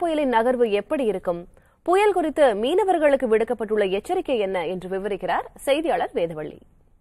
புயலின் நகர்வு எப்படி இருக்கும் புயல் குறித்து மீனவர்களுக்கு விடுக்கப்பட்டுள்ள எச்சரிக்கை என்ன என்று விவரிக்கிறார் செய்தியாளர் வேதவள்ளி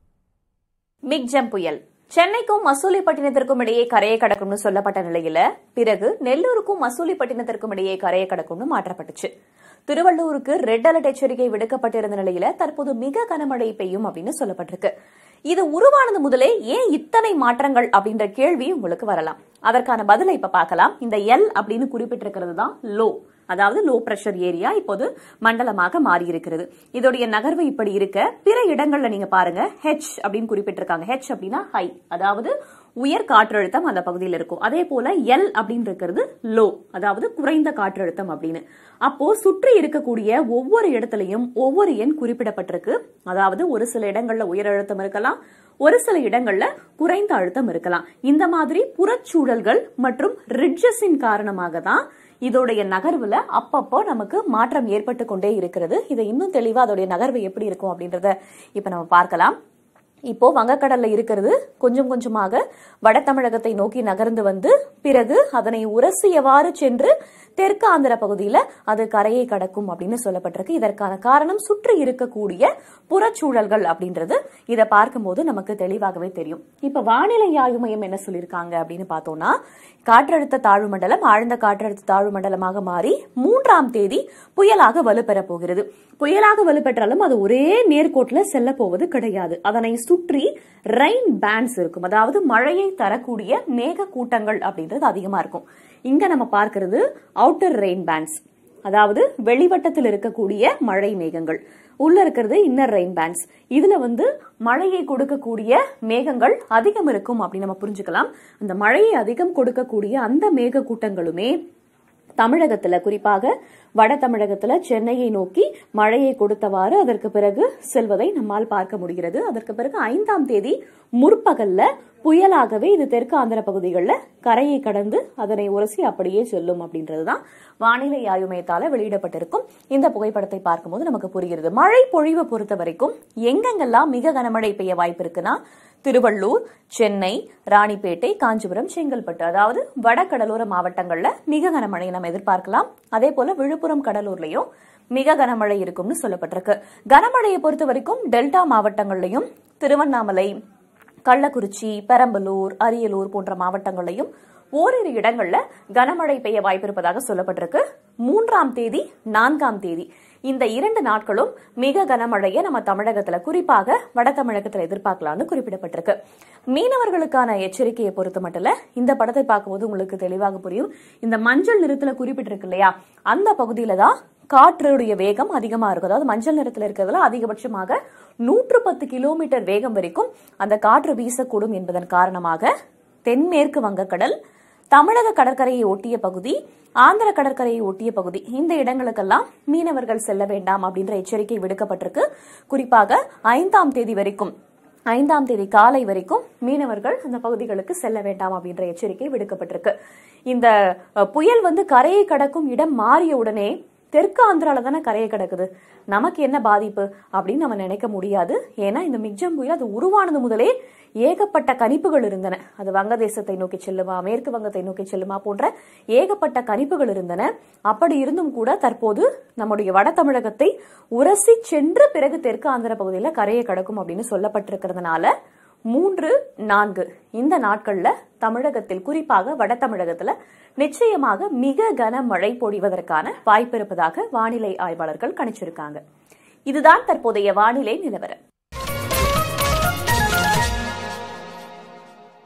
மிக்ஜம் புயல் சென்னைக்கும் மசூலிப்பட்டினத்திற்கும் இடையே கரையை கடக்கும்னு சொல்லப்பட்ட நிலையில பிறகு நெல்லூருக்கும் மசூலிப்பட்டினத்திற்கும் இடையே கரையை கடக்கும்னு மாற்றப்பட்டுச்சு திருவள்ளூருக்கு ரெட் அலர்ட் எச்சரிக்கை விடுக்கப்பட்டிருந்த நிலையில தற்போது மிக கனமழை பெய்யும் அப்படின்னு சொல்லப்பட்டிருக்கு இது உருவானது முதலே ஏன் இத்தனை மாற்றங்கள் அப்படின்ற கேள்வி உங்களுக்கு வரலாம் அதற்கான பதிலை இப்ப பார்க்கலாம் இந்த எல் அப்படின்னு குறிப்பிட்டிருக்கிறது தான் லோ அதாவது லோ பிரஷர் ஏரியா இப்போது மண்டலமாக மாறி இருக்கிறது இதோடைய நகர்வு இப்படி இருக்க பிற இடங்கள்ல நீங்க பாருங்க ஹெச் அப்படின்னு குறிப்பிட்டிருக்காங்க ஹெச் அப்படின்னா ஹை அதாவது உயர் காற்றழுத்தம் அந்த பகுதியில் இருக்கும் அதே போல எல் அப்படின்னு இருக்கிறது லோ அதாவது குறைந்த காற்றழுத்தம் அப்படின்னு அப்போ சுற்றி இருக்கக்கூடிய ஒவ்வொரு இடத்துலயும் ஒவ்வொரு எண் குறிப்பிடப்பட்டிருக்கு அதாவது ஒரு சில இடங்கள்ல உயர் அழுத்தம் இருக்கலாம் ஒரு சில இடங்கள்ல குறைந்த அழுத்தம் இருக்கலாம் இந்த மாதிரி புறச்சூழல்கள் மற்றும் ரிட்ஜஸின் காரணமாக தான் இதோடைய நகர்வுல அப்பப்போ நமக்கு மாற்றம் ஏற்பட்டு கொண்டே இருக்கிறது இதை இன்னும் தெளிவா அதோடைய நகர்வு எப்படி இருக்கும் அப்படின்றத இப்ப நம்ம பார்க்கலாம் இப்போ வங்கக்கடல்ல இருக்கிறது கொஞ்சம் கொஞ்சமாக வட தமிழகத்தை நோக்கி நகர்ந்து வந்து பிறகு அதனை உரசியவாறு சென்று தெற்கு ஆந்திர பகுதியில அது கரையை கடக்கும் அப்படின்னு சொல்லப்பட்டிருக்கு இதற்கான காரணம் சுற்றி இருக்கக்கூடிய புறச்சூழல்கள் அப்படின்றது இதை பார்க்கும்போது நமக்கு தெளிவாகவே தெரியும் இப்ப வானிலை ஆய்வு மையம் என்ன சொல்லியிருக்காங்க அப்படின்னு பார்த்தோம்னா காற்றழுத்த தாழ்வு மண்டலம் ஆழ்ந்த காற்றழுத்த தாழ்வு மண்டலமாக மாறி மூன்றாம் தேதி புயலாக வலுப்பெறப் போகிறது புயலாக வலுப்பெற்றாலும் அது ஒரே நேர்கோட்டில் செல்ல போவது கிடையாது அதனை சுற்றி ரெயின் பேண்ட்ஸ் இருக்கும் அதாவது மழையை தரக்கூடிய மேக கூட்டங்கள் அப்படின்றது அதிகமா இருக்கும் இங்க நம்ம பார்க்கிறது அவுட்டர் ரெயின் பேண்ட்ஸ் அதாவது வெளிவட்டத்தில் இருக்கக்கூடிய மழை மேகங்கள் உள்ள இருக்கிறது இன்னர் ரெயின் பேண்ட்ஸ் இதுல வந்து மழையை கொடுக்கக்கூடிய மேகங்கள் அதிகம் இருக்கும் அப்படின்னு நம்ம புரிஞ்சுக்கலாம் அந்த மழையை அதிகம் கொடுக்கக்கூடிய அந்த மேக கூட்டங்களுமே தமிழகத்துல குறிப்பாக வட தமிழகத்துல சென்னையை நோக்கி மழையை கொடுத்தவாறு அதற்கு பிறகு செல்வதை நம்மால் பார்க்க முடிகிறது அதற்கு பிறகு ஐந்தாம் தேதி முற்பகல்ல புயலாகவே இது தெற்கு ஆந்திர பகுதிகளில் கரையை கடந்து அதனை உரசி அப்படியே செல்லும் அப்படின்றதுதான் வானிலை ஆய்வு மையத்தால வெளியிடப்பட்டிருக்கும் இந்த புகைப்படத்தை பார்க்கும்போது நமக்கு புரிகிறது மழை பொழிவை பொறுத்த வரைக்கும் எங்கெங்கெல்லாம் மிக கனமழை பெய்ய வாய்ப்பு இருக்குன்னா திருவள்ளூர் சென்னை ராணிப்பேட்டை காஞ்சிபுரம் செங்கல்பட்டு அதாவது வட கடலோர மாவட்டங்கள்ல மிக கனமழை நம்ம எதிர்பார்க்கலாம் அதே போல விழுப்புரம் கடலூர்லயும் மிக கனமழை இருக்கும்னு சொல்லப்பட்டிருக்கு கனமழையை பொறுத்த வரைக்கும் டெல்டா மாவட்டங்கள்லயும் திருவண்ணாமலை கள்ளக்குறிச்சி பெரம்பலூர் அரியலூர் போன்ற மாவட்டங்களையும் ஓரிரு இடங்கள்ல கனமழை பெய்ய வாய்ப்பிருப்பதாக சொல்லப்பட்டிருக்கு மூன்றாம் தேதி நான்காம் தேதி இந்த இரண்டு நாட்களும் மிக கனமழையை நம்ம தமிழகத்துல குறிப்பாக வட தமிழகத்துல எதிர்பார்க்கலாம்னு குறிப்பிடப்பட்டிருக்கு மீனவர்களுக்கான எச்சரிக்கையை பொறுத்த மட்டும் இந்த படத்தை பார்க்கும்போது உங்களுக்கு தெளிவாக புரியும் இந்த மஞ்சள் நிறத்துல குறிப்பிட்டிருக்கு இல்லையா அந்த பகுதியில தான் காற்றுடைய வேகம் அதிகமா இருக்கும் அதாவது மஞ்சள் நிறத்துல இருக்கிறதுல அதிகபட்சமாக நூற்று பத்து கிலோமீட்டர் வேகம் வரைக்கும் அந்த காற்று வீசக்கூடும் என்பதன் காரணமாக தென்மேற்கு வங்கக்கடல் தமிழக கடற்கரையை ஒட்டிய பகுதி ஆந்திர கடற்கரையை ஒட்டிய பகுதி இந்த இடங்களுக்கெல்லாம் மீனவர்கள் செல்ல வேண்டாம் அப்படின்ற எச்சரிக்கை விடுக்கப்பட்டிருக்கு குறிப்பாக ஐந்தாம் தேதி வரைக்கும் ஐந்தாம் தேதி காலை வரைக்கும் மீனவர்கள் அந்த பகுதிகளுக்கு செல்ல வேண்டாம் அப்படின்ற எச்சரிக்கை விடுக்கப்பட்டிருக்கு இந்த அஹ், புயல் வந்து கரையை கடக்கும் இடம் மாறிய உடனே தெற்கு ஆந்திரால தானே கரையை கிடக்குது நமக்கு என்ன பாதிப்பு அப்படின்னு நம்ம நினைக்க முடியாது ஏன்னா இந்த மிக்ஜம் புயல் அது உருவானது முதலே ஏகப்பட்ட கணிப்புகள் இருந்தன அது வங்கதேசத்தை நோக்கி செல்லுமா மேற்கு வங்கத்தை நோக்கி செல்லுமா போன்ற ஏகப்பட்ட கணிப்புகள் இருந்தன அப்படி இருந்தும் கூட தற்போது நம்முடைய வட தமிழகத்தை உரசி சென்று பிறகு தெற்கு ஆந்திர பகுதியில் கரையை கடக்கும் அப்படின்னு சொல்லப்பட்டிருக்கிறதுனால மூன்று நான்கு இந்த நாட்கள்ல தமிழகத்தில் குறிப்பாக வட தமிழகத்துல நிச்சயமாக மிக கனமழை பொழிவதற்கான வாய்ப்பு இருப்பதாக வானிலை ஆய்வாளர்கள் கணிச்சிருக்காங்க இதுதான் தற்போதைய வானிலை நிலவரம்